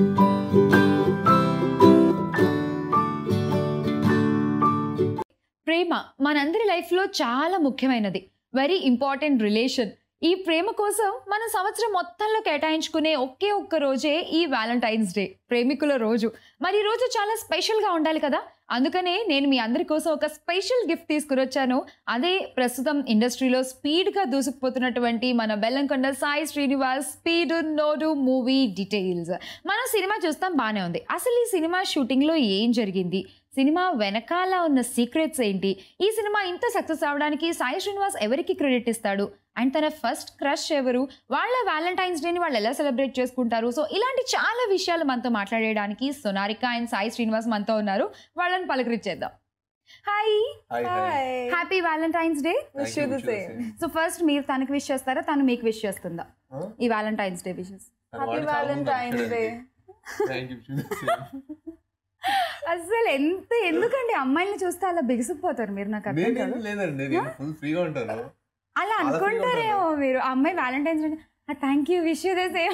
ప్రేమ మనందరి లైఫ్లో చాలా ముఖ్యమైనది వెరీ ఇంపార్టెంట్ రిలేషన్ ఈ ప్రేమ కోసం మన సంవత్సరం మొత్తంలో కేటాయించుకునే ఒకే ఒక్క రోజే ఈ వ్యాలంటైన్స్ డే ప్రేమికుల రోజు మరి ఈ రోజు చాలా స్పెషల్గా ఉండాలి కదా అందుకనే నేను మీ అందరి కోసం ఒక స్పెషల్ గిఫ్ట్ తీసుకుని వచ్చాను అదే ప్రస్తుతం ఇండస్ట్రీలో స్పీడ్గా దూసుకుపోతున్నటువంటి మన Bellamkonda Sai Srinivas Speedunnodu movie details మనం సినిమా చూస్తాం బాగానే ఉంది అసలు ఈ సినిమా షూటింగ్లో ఏం జరిగింది సినిమా వెనకాల ఉన్న సీక్రెట్స్ ఏంటి ఈ సినిమా ఇంత సక్సెస్ అవడానికి సాయి శ్రీనివాస్ ఎవరికి క్రెడిట్ ఇస్తాడు అండ్ తన ఫస్ట్ క్రష్ ఎవరు వాళ్ళ వ్యాలంటైన్స్ డేని వాళ్ళు ఎలా సెలబ్రేట్ చేసుకుంటారు సో ఇలాంటి చాలా విషయాలు మనతో మాట్లాడడానికి సోనారిక అండ్ సాయి శ్రీనివాస్ మనతో ఉన్నారు వాళ్ళని పలకరించేద్దాం hi hi hi Hi. Happy Valentine's day Wish you the same. So first మీరు తనకి విష్ చేస్తారా తను మీకు విష్ చేస్తుందా Huh? ఈ Valentine's day wishes Happy Valentine's Day. Thank you అసలు ఎంత ఎందుకండి అమ్మాయిల్ని చూస్తే అలా బిగిసిపోతారు మీరు నాకు అర్థం నేనేం కాదు లేదండి నేను ఫుల్ ఫ్రీగా ఉంటాను అలా చాలా free గా అనుకుంటారేమో మీరు ఆ అమ్మాయి Valentine's day thank you wish you this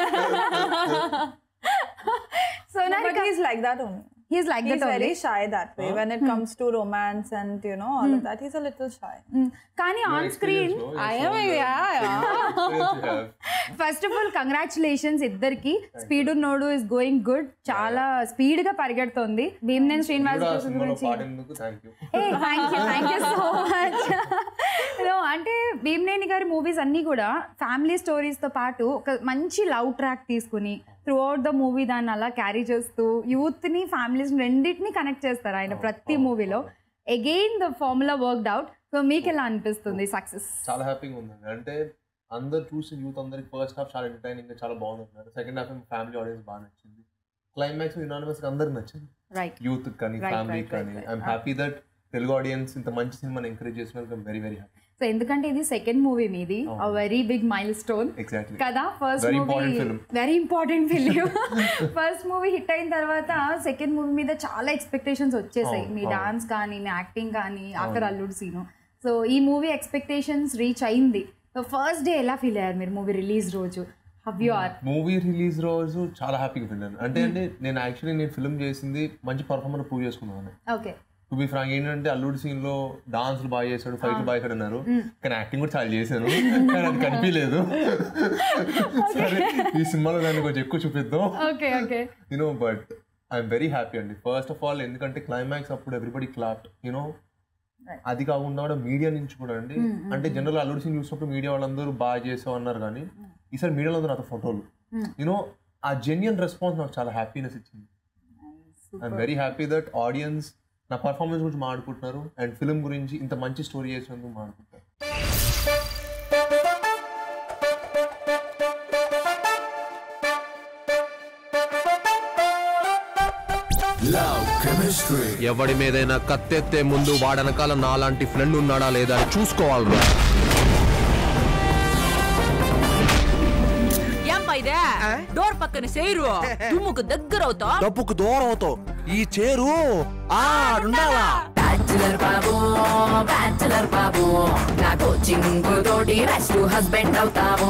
so No, but he's like that only. He's like He's that very shy that way. When it comes to romance and you know all of that, he's a little shy. కానీ on screen I am, yeah, first of all congratulations ఇద్దరికి Speedunnodu is going good చాలా speed గా పరిగెడుతోంది భీమ్నేన్ శ్రీనివాస్ గురించి పాడేందుకు thank you thank you thank you so much అంటే భీమ్నేని గారి movies అన్నీ కూడా ఫ్యామిలీ స్టోరీస్తో పాటు ఒక మంచి లవ్ ట్రాక్ తీసుకుని త్రూ అవుట్ ద మూవీ దాన్ని అలా క్యారీ చేస్తూ యూత్ని ఫ్యామిలీస్ రెండింటిని కనెక్ట్ చేస్తారు ఆయన ప్రతి మూవీలో again the formula worked out so మీకు ఎలా అనిపిస్తుంది సక్సెస్ చాలా హ్యాపీగా ఉందండి అంటే అందరు చూసి యూత్ అందరికి ఫస్ట్ హాఫ్ చాలా ఎంటర్టైనింగ్ గా చాలా బాగుంది సెకండ్ హాఫ్ ఫ్యామిలీ ఆడియన్స్ బాగా నచ్చింది క్లైమాక్స్ యునానిమస్ అందరికి నచ్చింది రైట్ యూత్ కానీ Right, ఫ్యామిలీ right, కానీ right, I'm right. Happy that Telugu audience ఇంత మంచి సినిమాని ఎంకరేజ్ చేసినందుకు వెరీ వెరీ హ్యాపీ సో ఎందుకంటే ఇది సెకండ్ మూవీ మీది very big milestone exactly కదా first Very movie important film. Very important film first movie hit అయిన తర్వాత సెకండ్ మూవీ మీద చాలా ఎక్స్పెక్టేషన్స్ వచ్చేసాయి అవును, మీ అవును. డాన్స్ కానీ మీ యాక్టింగ్ కానీ ఆఖర్ అల్లుడు సీను సో ఈ మూవీ ఎక్స్పెక్టేషన్స్ రీచ్ అయింది సో ఫస్ట్ డే ఎలా ఫీల్ అయ్యారు మీరు మూవీ రిలీజ్ రోజు how you are movie release రోజు చాలా హ్యాపీగా ఫీల్ అయ్యాను అంటే అంటే నేను యాక్చువల్లీ నేను ఫిల్మ్ చేసింది మంచి పర్ఫార్మర్ ప్రూవ్ చేసుకున్నాను ఓకే టు బి ఫ్రాంక్ ఏంటంటే అల్లుడి సీన్ లో డాన్స్ బాగా చేశాడు ఫైట్ బాగా చేశాడు అన్నారు కానీ యాక్టింగ్ కూడా చాలా చేశాను కానీ అది కనిపించలేదు సరే ఈ సినిమాలో దాన్ని కొంచెం ఎక్కువ చూపిద్దాం okay okay you know but I'm very happy అండి ఫస్ట్ ఆఫ్ ఆల్ ఎందుకంటే క్లైమాక్స్ అప్పుడు ఎవ్రీబడి క్లాప్ యూనో అది కాకుండా కూడా మీడియా నుంచి కూడా అండి అంటే జనరల్ అల్లుడి సీన్ చూసినప్పుడు మీడియా వాళ్ళందరూ బాగా చేసావు అన్నారు కానీ ఈసారి మీడియాలో అందరూ నాతో ఫోటోలు యూనో ఆ జెన్యున్ రెస్పాన్స్ నాకు చాలా హ్యాపీనెస్ ఇచ్చింది I'm very happy that audience నా పర్ఫార్మెన్స్ గురించి మాట్లాడుకుంటున్నారు అండ్ ఫిల్మ్ గురించి ఇంత మంచి స్టోరీ చేసినందుకు మాట్లాడుకుంటారు ఎవడి మీదైనా కత్తెత్తే ముందు వాడనకాల నాలాంటి ఫ్రెండ్ ఉన్నాడా లేదా అని చూసుకోవాలి ఏం ఇదే డోర్ పక్కన సేరు దుమ్ముకు దగ్గర అవుతా డబ్బుకు దూరం అవుతావు ఈ చేరు ఆడుండాలా బ్యాచులర్ బాబు బ్యాచులర్ బాబు నా కోచింగ్ తోటి రెస్ట్ హస్బెండ్ అవుతాము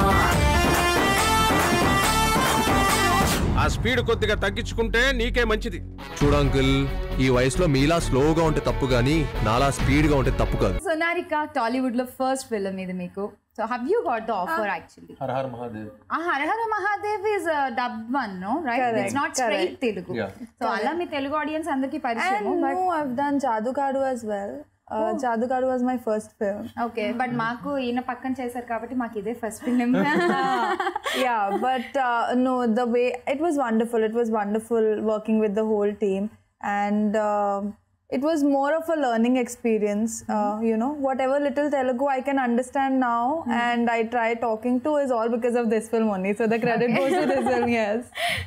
ఆ స్పీడ్ కొద్దిగా తగ్గించుకుంటే నీకే మంచిది చూడు అంకుల్ ఈ వయసులో మీలా స్లోగా ఉంటే తప్పు గానీ నాలా స్పీడ్ గా ఉంటే తప్పు కాదు సోనారిక టాలీవుడ్ లో ఫస్ట్ ఫిల్మ్ ఇది మీకు so have you got the offer actually Hara Hara Mahadev ఆ Harahara Mahadev is dub one no right Correct, it's not straight correct. Telugu Yeah. So అలా మీ తెలుగు ఆడియన్స్ అందరికి And పరిచయం but no, I've done Jadukadu as well. Uh, Jadukadu was my first film. Okay but మాకు ఈయన పక్కన చేశారు కాబట్టి మాకు ఇదే first film yeah, but uh, no, the way it was wonderful. It was wonderful working with the whole team, and uh, it was more of a learning experience. Uh, you know, whatever little Telugu I can understand now, and I try talking to is all because of this film only. So the credit goes to this film. Yes.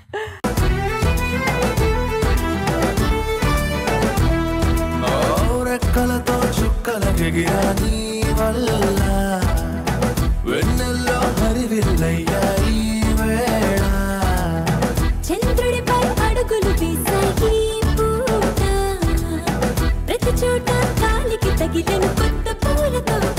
రెక్కలతో చుక్కల గిగిరాని వల్ల వెన్నెల్లో హరివిల్లయ్యాయి వేళ చంద్రుడిపై అడుగులు వేసాయి పూట ప్రతి చోట కాలికి తగిలిన కొత్త పూల తోట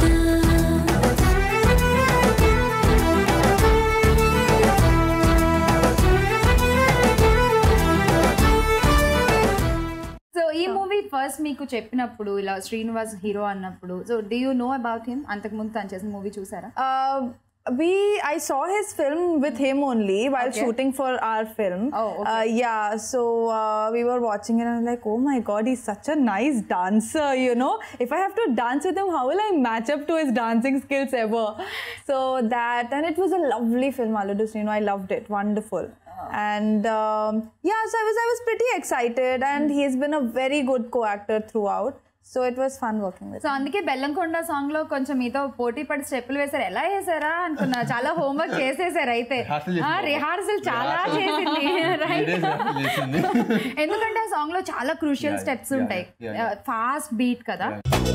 ఫస్ట్ మీకు చెప్పినప్పుడు ఇలా శ్రీనివాస్ హీరో అన్నప్పుడు so do you know about him అంతకుముందు తను చేసిన మూవీ చూసారా Uh, we I saw his film with him only while Okay. shooting for our film. Oh, okay. Uh, yeah, so uh, we were watching it and I was like, oh my god, he's such a nice dancer, you know. If I have to dance with him, how will I match up to his dancing skills ever? So that, and it was a lovely film, Aludu Srinu. I loved it, wonderful. And um, yeah, so I was I was pretty excited, and he's been a very good co-actor throughout. So it was fun working with. So అందుకే Bellamkonda song లో కొంచెం మీతో పోటీ పడి స్టెప్పులు వేశారు ఎలా వేసారా అనుకున్నా చాలా హోంవర్క్ చేసేసారు అయితే Rehearsal చేసింది. రిహార్సల్ చాలా Rehearsal. చేసింది Three రైట్ days rehearsal చేసింది. ఎందుకంటే ఆ సాంగ్ లో చాలా క్రూషియల్ Yeah, స్టెప్స్ yeah, ఉంటాయి yeah, yeah. ఫాస్ట్ బీట్ కదా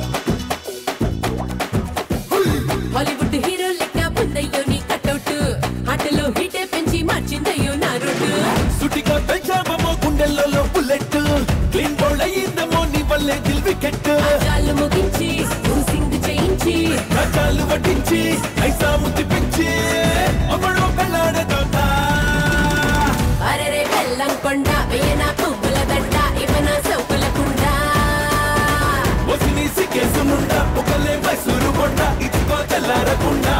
హాలీవుడ్ హీరో లెక్క ఉందయ్యో నీ కట్అవుట్ ఆటలో హీటే పెంచి మార్చిందయ్యో నా రూట్ సుటిగా పెంచామో గుండెల్లో బుల్లెట్ క్లీన్ బౌల్ అయ్యిందమో నీ వల్లే దిల్ వికెట్ కాళ్ళు ముగించి సింగ్ చేయించి రకాలు వడ్డించి ఐసా ముద్ది పెంచి అమ్మడో పెళ్ళాడతా అరెరే బెల్లం కొండ వేయనా పువ్వుల దండ ఇవన సౌకుల కుండ వసిని సికేసునుండా ఒకలే మైసూరు కొండ ఇదిగో తెల్లారకుండా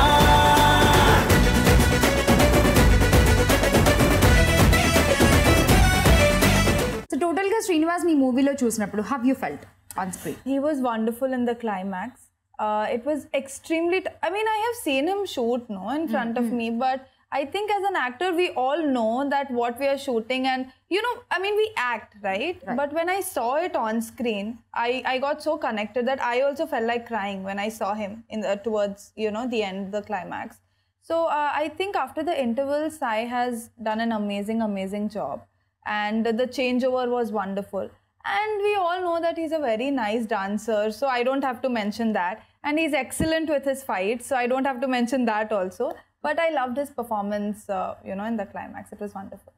సో టోటల్ గా శ్రీనివాస్ మీ మూవీలో చూసినప్పుడు have you felt on screen He was wonderful in the climax. Uh, it was extremely. T- I mean, I have seen him shoot, no, in front of me, but I think as an actor, we all know that what we are shooting, and you know, I mean, we act, right? But when I saw it on screen, I I got so connected that I also felt like crying when I saw him in the, towards you know the end, the climax. So uh, I think after the interval, Sai has done an amazing, amazing job, and the changeover was wonderful. And we all know that he's a very nice dancer, so I don't have to mention that. And he's excellent with his fights, so I don't have to mention that also. But I loved his performance, uh, you know, in the climax. It was wonderful.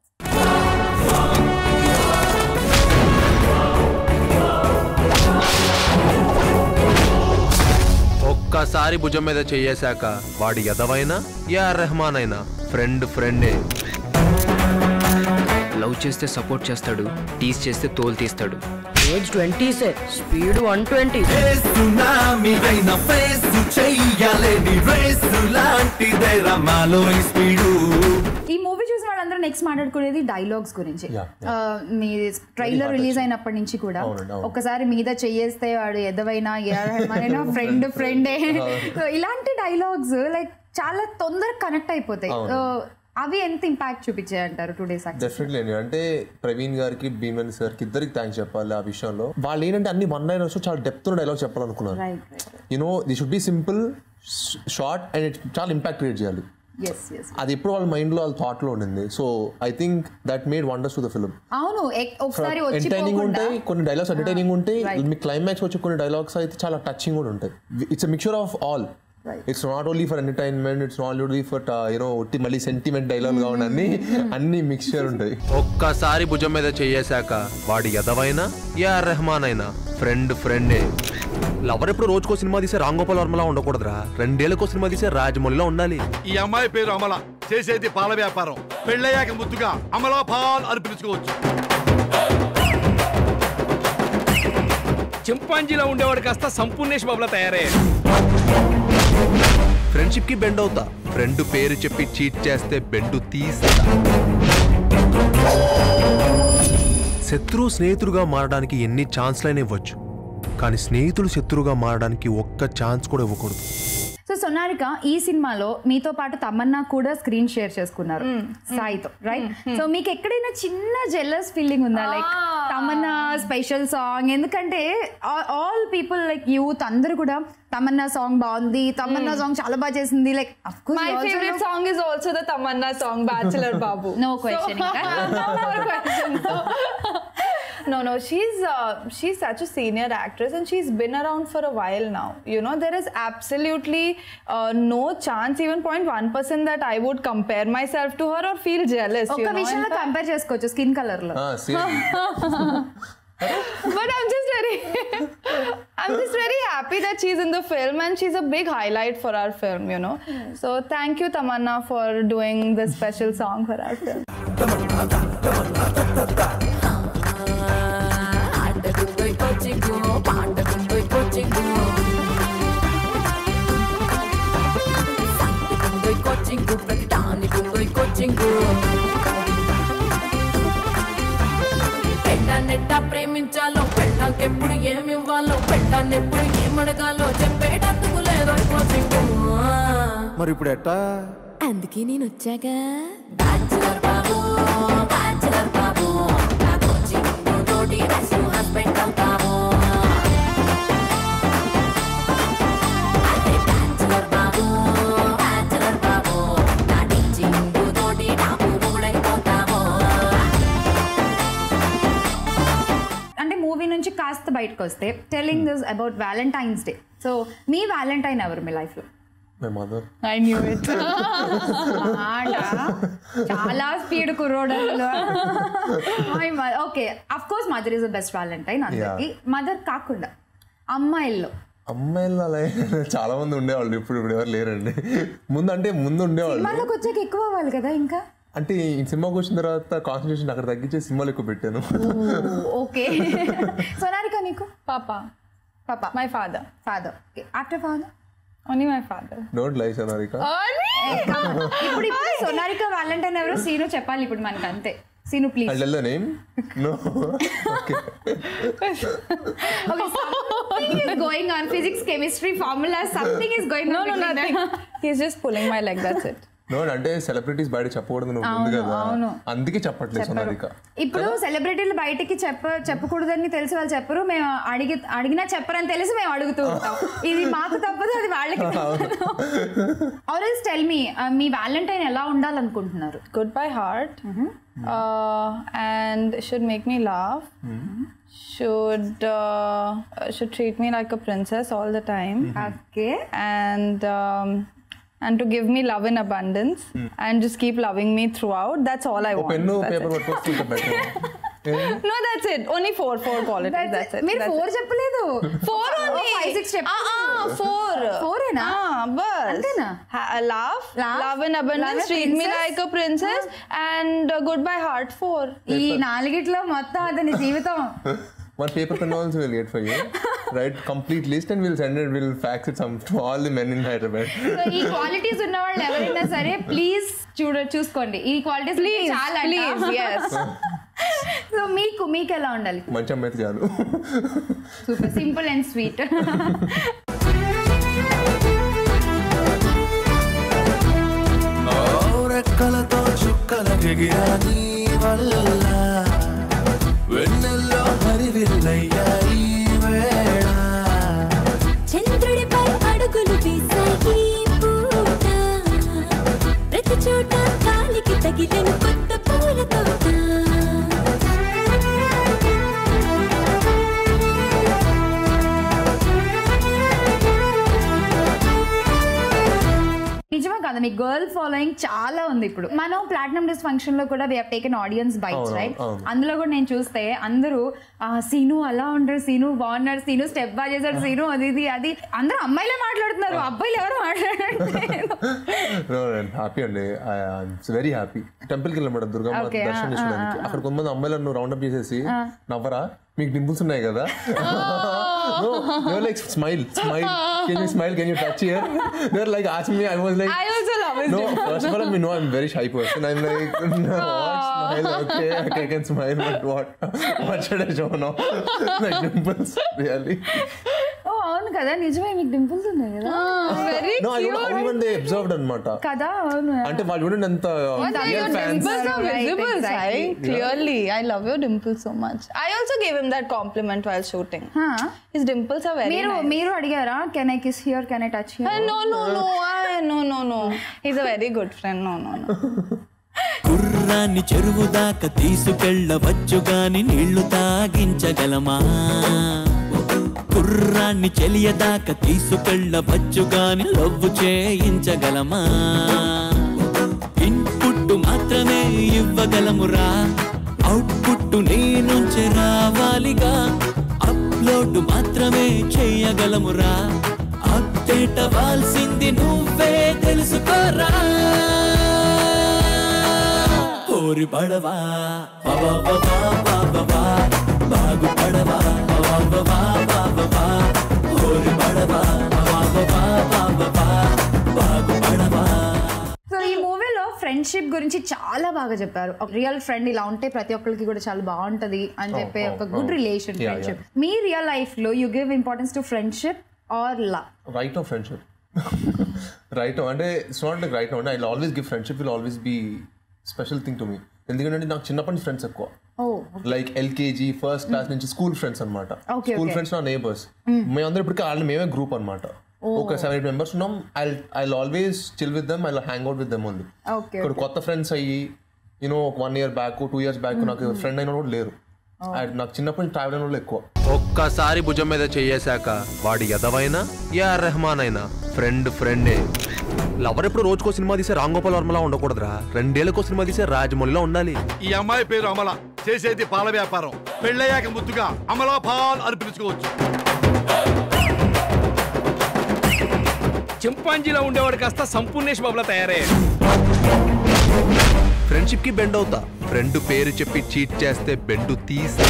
ఒక్కసారి భుజం మీద చెయ్యేశాక వాడి ఎదవైనా yeah Rahman అయినా friend ఫ్రెండే love చేస్తే support చేస్తాడు teas చేస్తే తోలు తీస్తాడు age twenty say speed one twenty tsunami అయిన ఫేస్ చెయ్యాలే నీ రేసు లాంటిదే రమాలో ఈ స్పీడు ఈ మూవీ చూసిన వాళ్ళందరూ నెక్స్ట్ మాట్లాడుకునేది డైలాగ్స్ గురించి Yeah, ఆ, మీ ట్రైలర్ రిలీజ్ అయినప్పటి నుంచి కూడా అవునండి, అవును. ఒకసారి మీద చెయ్యేస్తే వాడు ఎదవైనా ఏమైనా ఫ్రెండ్ ఫ్రెండే ఇలాంటి డైలాగ్స్ లైక్ చాలా తొందరగా కనెక్ట్ అయిపోతాయి అవును. So, అవి ఎంత ఇంపాక్ట్ చూపించాయి అంటారు టూ డేస్ డెఫినెట్లీ అండి అంటే ప్రవీణ్ గారికి భీమన్ సార్కి ఇద్దరికి థ్యాంక్స్ చెప్పాలి ఆ విషయంలో వాళ్ళు ఏంటంటే అన్ని వన్ లైన్ వచ్చి చాలా డెప్త్ డైలాగ్ చెప్పాలనుకున్నారు right you know the should be simple short and it చాలా ఇంపాక్ట్ క్రియేట్ చేయాలి ఎస్ ఎస్ అది ఎప్పుడు వాళ్ళ మైండ్ లో వాళ్ళ థాట్ లో ఉండింది so I think that made wonders to the film అవును ఎక్- ఒకసారి ఎంటర్టైనింగ్ వచ్చి ఉంటాయి కొన్ని డైలాగ్స్ ఎంటర్టైనింగ్ ఉంటాయి right. మీ క్లైమాక్స్ వచ్చి కొన్ని డైలాగ్స్ అయితే చాలా టచింగ్ కూడా ఉంటాయి it's mixture of all it's not only for entertainment it's not only for you know ఒట్టి మళ్ళీ సెంటిమెంట్ డైలాగ్ గా అన్ని అన్ని మిక్చర్ ఉంటాయి ఒక్కసారి భుజం మీద చెయ్యేశాక వాడి ఎదవైనా యా రెహమాన్ అయినా ఫ్రెండ్ ఫ్రెండే లవర్ ఎప్పుడు రోజుకో సినిమా తీసే రామ్ గోపాల్ వర్మలా ఉండకూడదురా రెండేళ్లకో సినిమా తీసే రాజమౌళిలా ఉండాలి ఈ అమ్మాయి పేరు అమల చేసేది పాల వ్యాపారం పెళ్ళయ్యాక ముద్దుగా అమలా పాల్ అని పిలుచుకోవచ్చు చింపాంజీలో ఉండేవాడు కాస్త సంపూర్ణేష్ బాబులా తయారయ్యాడు ఫ్రెండ్షిప్ కి బెండ్ అవుతా ఫ్రెండ్ పేరు చెప్పి చీట్ చేస్తే బెండు తీస్తా శత్రువు స్నేహితుడుగా మారడానికి ఎన్ని ఛాన్స్లైనా ఇవ్వచ్చు కానీ స్నేహితుడు శత్రువుగా మారడానికి ఒక్క ఛాన్స్ కూడా ఇవ్వకూడదు సో సొనారిక ఈ సినిమాలో మీతో పాటు తమన్నా కూడా స్క్రీన్ షేర్ చేసుకున్నారు సాయితో రైట్ సో మీకు ఎక్కడైనా చిన్న జెల్లస్ ఫీలింగ్ ఉందా లైక్ తమన్నా స్పెషల్ సాంగ్ ఎందుకంటే ఆల్ పీపుల్ లైక్ యూత్ అందరూ కూడా తమన్నా సాంగ్ బాగుంది తమన్నా సాంగ్ చాలా బాగా చేసింది like My favorite song is also the Tamanna song, Bachelor Babu. No question. no more questions. no, no, she's uh, she's such a senior actress and she's been around for a while now. You know, there is absolutely uh, no chance, even 0.1% that I would compare myself to her or feel jealous. ఒక you know, విషయంలో In fact- compare చేసుకోవచ్చు skin colour లో but I'm just very, I'm just very happy that she's in the film and she's a big highlight for our film, you know. So thank you, Tamanna, for doing this special song for our film. ఆటకు పోయి కోచికు పాటకుందో coaching సంటికుందో coaching ప్రతి దానికుందో coaching పెట్టాన్నెట్టా ప్రేమించాలో పెట్టాకెప్పుడు ఏమి ఇవ్వాలో పెట్టాన్నెప్పుడు ఏమడగాలో చెప్పేటందుకు లేదో coaching మరి ఇప్పుడు ఎట్టా అందుకే నేను వచ్చాగా బ్యాచులర్ బాబు బ్యాచులర్ బాబు నా కోచింగ్ తోటి రసు హస్బెండ్ అవుతాము అదే బ్యాచులర్ బాబు బ్యాచులర్ బాబు నా టీచింగ్ తోటి నాకు మూడైపోతాము అంటే మూవీ నుంచి కాస్త బయటకు వస్తే telling this about valentine's day so valentine ఎవరు మీ లైఫ్ లో my mother I knew it చాలా స్పీడ్ కుర్రోడు okay of course mother is the best valentine అందరికి మదర్ కాకుండా అమ్మాయిల్లో అమ్మాయిలు అలా చాలా మంది ఉండేవాళ్ళు ఇప్పుడు ఇప్పుడు ఎవరు లేరండి ముందు అంటే ముందు ఉండేవాళ్ళు సినిమాలోకి వచ్చాక ఎక్కువ అవ్వాలి కదా ఇంకా అంటే ఈ సినిమాకి వచ్చిన తర్వాత కాన్సన్ట్రేషన్ అక్కడ తగ్గించి సినిమాలు ఎక్కువ పెట్టాను ఓకే సోనారిక నీకు పాప పాప my father father after father only my father don't like Sonarika ఇప్పుడు ఇప్పుడు సోనారిక వ్యాలంటైన్ ఎవరో సీను చెప్పాలి ఇప్పుడు మనకి అంతే scene please and the name no okay Okay, something is going on. Physics, chemistry, formula, something is going No, on. no, between nothing. them. He's just pulling my leg, that's it. No అంటే celebrities బయట చెప్పకూడదు నువ్వు ఉంది అవును, కదా అవును. అందుకే చెప్పట్లేదు సోనారిక ఇప్పుడు సెలబ్రిటీలు బయటికి చెప్ప చెప్పకూడదని తెలిసి వాళ్ళు చెప్పరు మేము అడిగి అడిగినా చెప్పరని తెలిసి మేము అడుగుతూ ఉంటాం ఇది మాకు తప్పదు అది వాళ్ళకి ఆల్రెడీ టెల్ మీ మీ వ్యాలంటైన్ ఎలా ఉండాలనుకుంటున్నారు Good by heart. Uh, and should make me laugh. Should uh, should treat me like a princess all the time. Okay And um, and to give me love in abundance and just keep loving me throughout. That's all I oh want. Pen That's paper it. పట్టుకొస్తే ఇంకా better No, that's it. Only four, four qualities. That's it. మీరు That's four it. చెప్పలేదు Four only. Five six Ah, ah, four. Four ఏనా? Ah, bus. అంతేనా? Ha- uh, laugh, Laugh, love in abundance, love a treat me princess. like a princess, and uh, good by heart. Four. ఈ నాలుగిట్లో మొత్తం అతని జీవితం One paper pen also will get for you. Write complete list and we'll send it, we'll fax it some to all the men in Hyderabad. So ఈ qualities ఉన్న వాళ్ళు ఎవరైనా సరే please చూడ చూసుకోండి ఈ క్వాలిటీస్ Please, చాలా please, yes. సో మీకు మీకు ఎలా ఉండాలి మంచి అమ్మాయి చాలు సూపర్ సింపుల్ అండ్ స్వీట్ రెక్కలతో చుక్కల ఎగిరా నీ వల్ల వెన్నెల్లో హరివిల్లయ్యాయి వేళ చంద్రుడిపై అడుగులు వేసాయి పూట ప్రతి చోట కాలికి తగిలిన కొత్త పూల తోట నిజమే కదా మీ గర్ల్ ఫాలోయింగ్ చాలా ఉంది ఇప్పుడు మనం ప్లాటినం డిస్ ఫంక్షన్ లో కూడా వి టేకెన్ ఆడియన్స్ బైట్స్ అవును, రైట్ అవును. అందులో కూడా నేను చూస్తే అందరూ ఆ, సీను అలా ఉంటారు సీను బాగున్నాడు సీను స్టెప్ బాగా చేశాడు సీను అది ఇది అది అందరూ అమ్మాయిలే మాట్లాడుతున్నారు అబ్బాయిలు ఎవరు మాట్లాడట్లేదు హ్యాపీ అండి వెరీ హ్యాపీ టెంపుల్ కి వెళ్ళమాట దుర్గమ్మ Okay, దర్శనం ah, చేసుకోవడానికి అక్కడ కొంతమంది అమ్మాయిలను నువ్వు రౌండప్ చేసేసి నవ్వరా మీకు డింపుల్స్ ఉన్నాయి కదా like smile smile can you smile can you touch here there like as me I was like I also love his No, first of all, I know I'm very shy person. I'm like, no, what smile? Okay, okay, I can smile, but what? What should I show now? like dimples, really? ఓ అవును కదా నిజమే మీకు dimples ఉన్నాయి కదా Very No, I don't know how even they observed అనమాట కదా అవును అంటే వాళ్ళు చూడండి ఎంత Your real fans dimples are Right, visible, exactly. Sai. Clearly, I love your dimples so much. I also gave him that compliment while shooting. Huh? His dimples are very మీరు nice. మీరు అడిగారా can I kiss here can I touch Uh, here no, no, no, I, no, no, no. He's a very good friend. No, no, no. గుర్రాన్ని చెరువు దాకా తీసుకెళ్ళవచ్చు గాని నీళ్లు తాగించగలమా గుర్రాన్ని చెలియదాకా తీసుకెళ్ళవచ్చు గాని లవ్వు చేయించగలమా ఇన్పుట్ మాత్రమే ఇవ్వగలమురా అవుట్పుట్ నీ నుంచి రావాలిగా అప్లోడ్ మాత్రమే చేయగలమురా అప్డేట్ అవ్వాల్సింది నువ్వే తెలుసుకోరా ఓరి పడవా బాబా బాబా బాబా బాగు పడవా బాబా బాబా ఫ్రెండ్షిప్ గురించి చాలా బాగా చెప్పారు ఒక రియల్ ఫ్రెండ్ ఇలా ఉంటే ప్రతి ఒక్కరికి కూడా చాలా బాగుంటది అని Oh, చెప్పే oh, ఒక good oh. Relation Yeah, friendship మీ రియల్ లైఫ్ లో you give importance to friendship or love right of friendship right అంటే ఇట్స్ నాట్ లైక్ రైట్ అంటే I always give friendship will always be special thing to me ఎందుకంటే నాకు చిన్నప్పటి నుంచి friends ఎక్కువ ఓ లైక్ ఎల్కేజీ ఫస్ట్ క్లాస్ నుంచి school friends అనమాట Okay, స్కూల్ okay. ఫ్రెండ్స్ నా నేబర్స్ మేమందరం ఇప్పటికీ వాళ్ళు మేమే గ్రూప్ అనమాట ఒక సెవెన్ ఎయిట్ మెంబర్స్ ఉన్నాం I I always chill with them I hang out with them only okay ఇక్కడ కొత్త ఫ్రెండ్స్ అయ్యి యూనో ఒక one year back two years back నాకు ఫ్రెండ్ అయిన కూడా లేరు And నాకు చిన్నప్పటి నుంచి ట్రావెల్ అయిన వాళ్ళు ఎక్కువ ఒక్కసారి భుజం మీద చెయ్యేశాక వాడి ఎదవైనా యా రెహమాన్ అయినా ఫ్రెండ్ ఫ్రెండే లవర్ ఎప్పుడు రోజుకో సినిమా తీసే రామ్ గోపాల్ వర్మలా ఉండకూడదురా రెండేళ్లకో సినిమా తీసే రాజమౌళిలో ఉండాలి ఈ అమ్మాయి పేరు అమల చేసేది పాల వ్యాపారం పెళ్ళయ్యాక ముద్దుగా అమలా పాల్ అని పిలుచుకోవచ్చు చింపాంజీలో ఉండేవాడు కాస్త సంపూర్ణేష్ బాబులా తయారయ్యాడు ఫ్రెండ్షిప్ కి బెండ్ అవుతా ఫ్రెండ్ పేరు చెప్పి చీట్ చేస్తే బెండు తీస్తా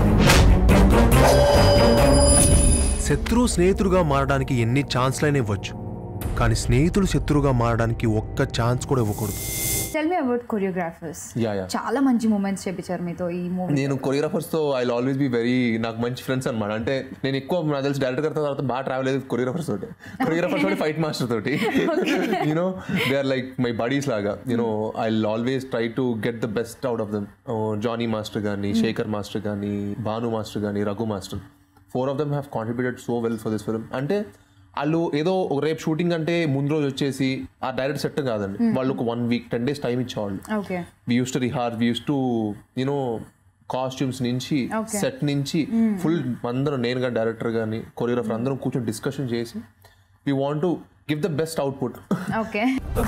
శత్రువు స్నేహితుడుగా మారడానికి ఎన్ని ఛాన్స్లైనా ఇవ్వచ్చు కానీ స్నేహితులు శత్రువుగా మారడానికి ఒక్క ఛాన్స్ కూడా ఇవ్వకూడదు tell me about choreographers yeah yeah చాలా మంచి మూమెంట్స్ చేపించారు మీతో ఈ మూవీ నేను కొరియోగ్రాఫర్స్ తో ఐ ఆల్వేస్ బి వెరీ నాకు మంచి ఫ్రెండ్స్ అనమాట అంటే నేను ఎక్కువ నాకు తెలిసి డైరెక్టర్ తర్వాత బాగా ట్రావెల్ అయ్యేది కొరియోగ్రాఫర్స్ తోటి కొరియోగ్రాఫర్స్ తోటి ఫైట్ మాస్టర్ తోటి you know they are like my buddies లాగా you know I always try to get the best out of them Johnny master కానీ శేఖర్ మాస్టర్ కానీ భాను మాస్టర్ కానీ Raghu master four of them have contributed so well for this film అంటే వాళ్ళు ఏదో ఒక రేపు shooting అంటే ముందు రోజు వచ్చేసి ఆ డైరెక్ట్ సెట్ కాదండి వాళ్ళు ఒక one week ten days time ఇచ్చేవాళ్ళు okay we use to rehear we use to you know costumes నుంచి Okay. సెట్ నుంచి ఫుల్ అందరం నేను కానీ డైరెక్టర్ కానీ కొరియోగ్రాఫర్ అందరం కూర్చొని డిస్కషన్ చేసి we want to give the best output okay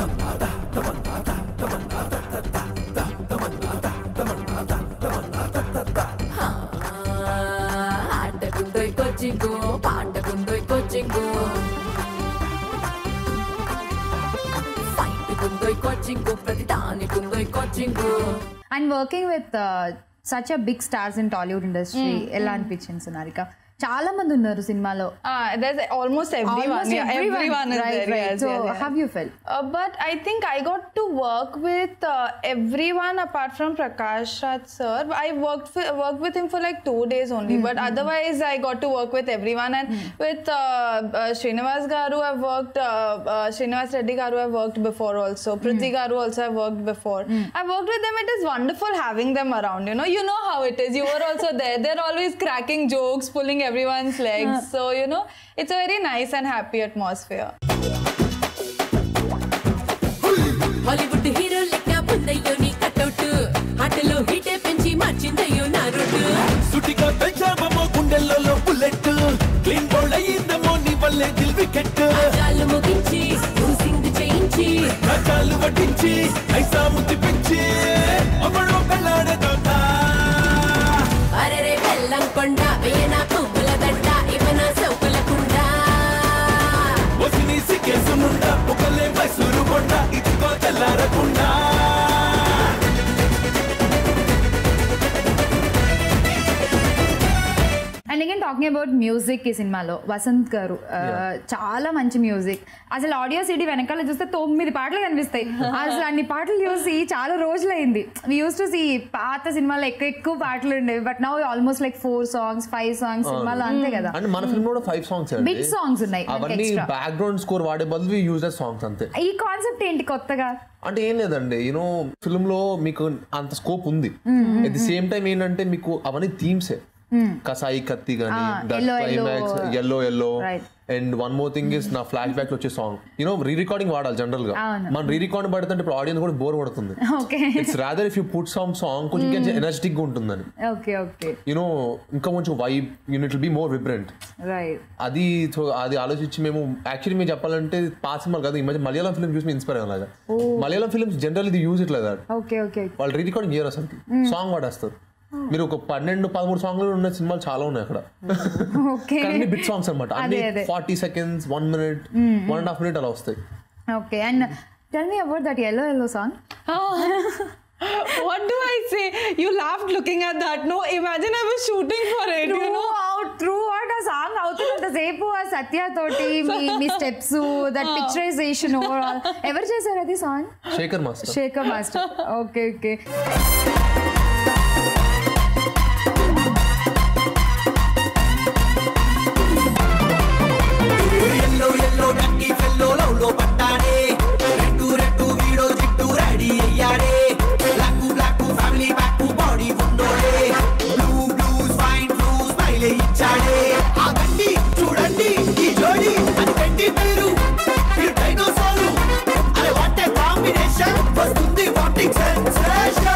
ఆటకుందో కోచింగు పాటకుందో కోచింగు ఫైట్కుందో కోచింగు ప్రతి దానికుందో coaching and working with such a big stars in Tollywood industry ఎలా అనిపించింది సునారిక చాలా మంది ఉన్నారు సినిమాలో Uh, there's almost everyone. Almost yeah, everyone, is right, there. right. Yes, so yes, yes. how you felt Uh, but I think I got to work with uh, everyone apart from Prakash Raj sir. I worked fi- worked with him for like two days only, but otherwise I got to work with everyone. And with uh, uh, Srinivas Garu, I've worked. Uh, uh, Srinivas Reddy Garu, I've worked before also. Priti Garu also, I've worked before. I've worked with them. It is wonderful having them around. You know, you know how it is. You were also there. They're always cracking jokes, pulling everyone's legs. So you know, it's a very nice and happy atmosphere. Hollywood hero లెక్క ముందయ్యో నీ cutout ఆటలో హీటే పెంచి మార్చిందయ్యో నా route సుటిగా పెంచామో గుండెల్లో bullet clean bowl అయ్యిందమో నీ వల్లే Dil wicket కాళ్ళు ముగించి సింగ్ చేయించి కాళ్ళు వడ్డించి ఐసా ముద్ది పెంచి అమ్మలో పెళ్ళాడే తోట అరెరే బెల్లం కొండ వేయన పువ్వుల దండ ఇవన సౌకుల కుండ వసిని సిగ్గేసునుండా ఒకలే మైసూరు కొండ ఇదిగో తెల్లారకుండా and again talking about music ఈ సినిమాలో వసంత్ గారు ఆ, చాలా మంచి మ్యూజిక్ అసలు ఆడియో సిటీ వెనకాల చూస్తే తొమ్మిది పాటలు కనిపిస్తాయి అసలు అన్ని పాటలు చూసి చాలా రోజులైంది యూస్ టు సీ పాత సినిమాలో ఎక్కువ ఎక్కువ పాటలు ఉండేవి but now almost like four songs five songs సినిమాలో అంతే కదా అంటే మన ఫిల్మ్ కూడా ఫైవ్ సాంగ్స్ అండి Big songs ఉన్నాయి మనకి అవన్నీ extra. బ్యాక్గ్రౌండ్ స్కోర్ వాడే బదులు యూజ్ సాంగ్స్ అంతే ఈ కాన్సెప్ట్ ఏంటి కొత్తగా అంటే ఏం లేదండి యూనో ఫిల్మ్ లో మీకు అంత స్కోప్ ఉంది అట్ ది సేమ్ టైం ఏంటంటే మీకు అవన్నీ థీమ్సే కసాయి కత్తి గానీ yellow, climax yellow. Yellow yellow Right. And one more thing is నా ఫ్లాష్ బ్యాక్ వచ్చే సాంగ్ యూనో రీ రికార్డింగ్ వాడాలి జనరల్ గా అవును. మన రీ రికార్డింగ్ పడుతుంటే ఇప్పుడు ఆడియన్స్ కూడా బోర్ పడుతుంది okay it's rather if you put some song కొంచెం ఎనర్జెటిక్ గా ఉంటుందని ఓకే ఓకే యూనో ఇంకా కొంచెం vibe unit be more vibrant right అది సో అది ఆలోచించి మేము యాక్చువల్లీ మేము చెప్పాలంటే పాత సినిమాలు కాదు ఈ మధ్య మలయాళం ఫిల్మ్ చూసి ఇన్స్పైర్ అయ్యేలాగా మలయాళం ఫిల్మ్స్ జనరల్ ఇది యూజ్ ఇట్లా ఓకే ఓకే వాళ్ళు రీ రికార్డింగ్ చేయరు అసలు సాంగ్ వాడేస్తారు మీరు ఒక పన్నెండు పదమూడు సాంగ్లు ఉన్న సినిమాలు చాలా ఉన్నాయి అక్కడ ఓకే కానీ బిట్ సాంగ్స్ అనమాట అన్ని అదే, అదే. Forty seconds one minute one and half minute అలా వస్తాయి okay and tell me about that yellow yellow song what do I say? You laughed looking at that. No, imagine I was shooting for it. You know. Throughout ఆ song అవుతున్నంతసేపు ఆ సత్య తోటి మీ మీ steps that picturization overall ఎవరు చేశారు అది song Shekhar master Shekhar master okay okay yellow yellow ducky fellow love లో పట్టాడే రెడ్డు రెడ్డు వీడో జిడ్డు రెడీ అయ్యాడే black black family back body ఉండోడే blue blue fine blue smile ఇచ్చాడే ఆగండి చూడండి ఈ జోడి అని పెట్టి పేరు మీరు డైనోసారు అరే వాట్ ఏ కాంబినేషన్ వస్తుంది వాటింగ్ సెన్సేషన్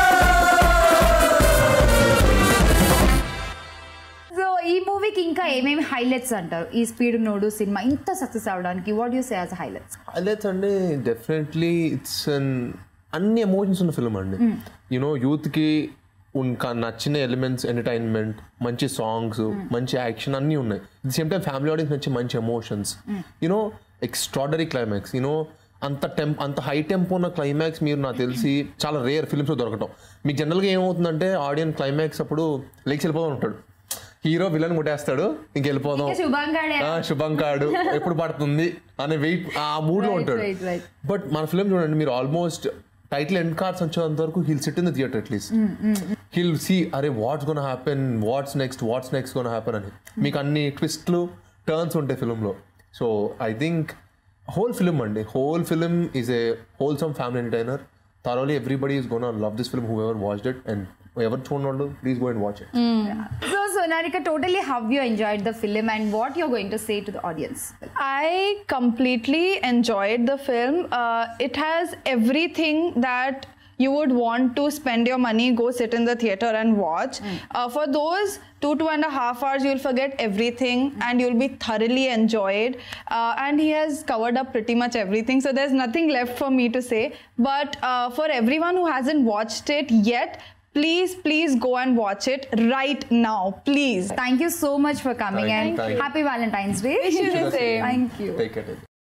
సో ఈ మూవీకి ఇంకా ఏమేమి హైలైట్స్ అంటారు ఈ స్పీడ్ నోడు సినిమా ఇంత సక్సెస్ అవడానికి what you say as highlights highlights అంటే డెఫినెట్లీ ఇట్స్ అన్ అన్ని ఎమోషన్స్ ఉన్న ఫిల్మ్ అండి యూనో యూత్కి ఇంకా నచ్చిన ఎలిమెంట్స్ ఎంటర్టైన్మెంట్ మంచి సాంగ్స్ మంచి యాక్షన్ అన్నీ ఉన్నాయి the same time family audience నచ్చి మంచి emotions you know extraordinary climax you know అంత టెం అంత హై టెంపో ఉన్న క్లైమాక్స్ మీరు నాకు తెలిసి చాలా రేర్ ఫిల్మ్స్లో దొరకటం మీకు జనరల్గా ఏమవుతుందంటే ఆడియన్స్ క్లైమాక్స్ అప్పుడు లేచి వెళ్ళిపోతూ ఉంటాడు హీరో విలన్ కొట్టేస్తాడు ఇంక వెళ్ళిపోదాం ఇంకా శుభంగాడే. ఆ, శుభంకాడు ఎప్పుడు పడుతుంది అనే వెయిట్ ఆ మూడ్ లో Right, ఉంటాడు right, right. బట్ మన ఫిల్మ్ చూడండి మీరు ఆల్మోస్ట్ టైటిల్ ఎండ్ కార్డ్స్ వచ్చేంత వరకు you'll sit in the theatre at least you'll see అరే what's gonna happen what's next what's next gonna happen అని మీకు అన్ని ట్విస్ట్లు టర్న్స్ ఉంటాయి ఫిల్మ్లో so I think whole film అండి whole film is a wholesome family entertainer thoroughly everybody is gonna love this film whoever watched it and ఎవరు చూడండి please go and watch it so Sonalika totally have you enjoyed the film and what you're going to say to the audience I completely enjoyed the film. Uh, it has everything that you would want to spend your money, go sit in the theater and watch. Uh, for those two, two and a half hours, you'll forget everything and you'll be thoroughly enjoyed. Uh, and he has covered up pretty much everything. So there's nothing left for me to say. But uh, for everyone who hasn't watched it yet, please, please go and watch it right now. Please. Thank you so much for coming Thank you, and thank you. Happy Valentine's day Wish you the same. Thank you take it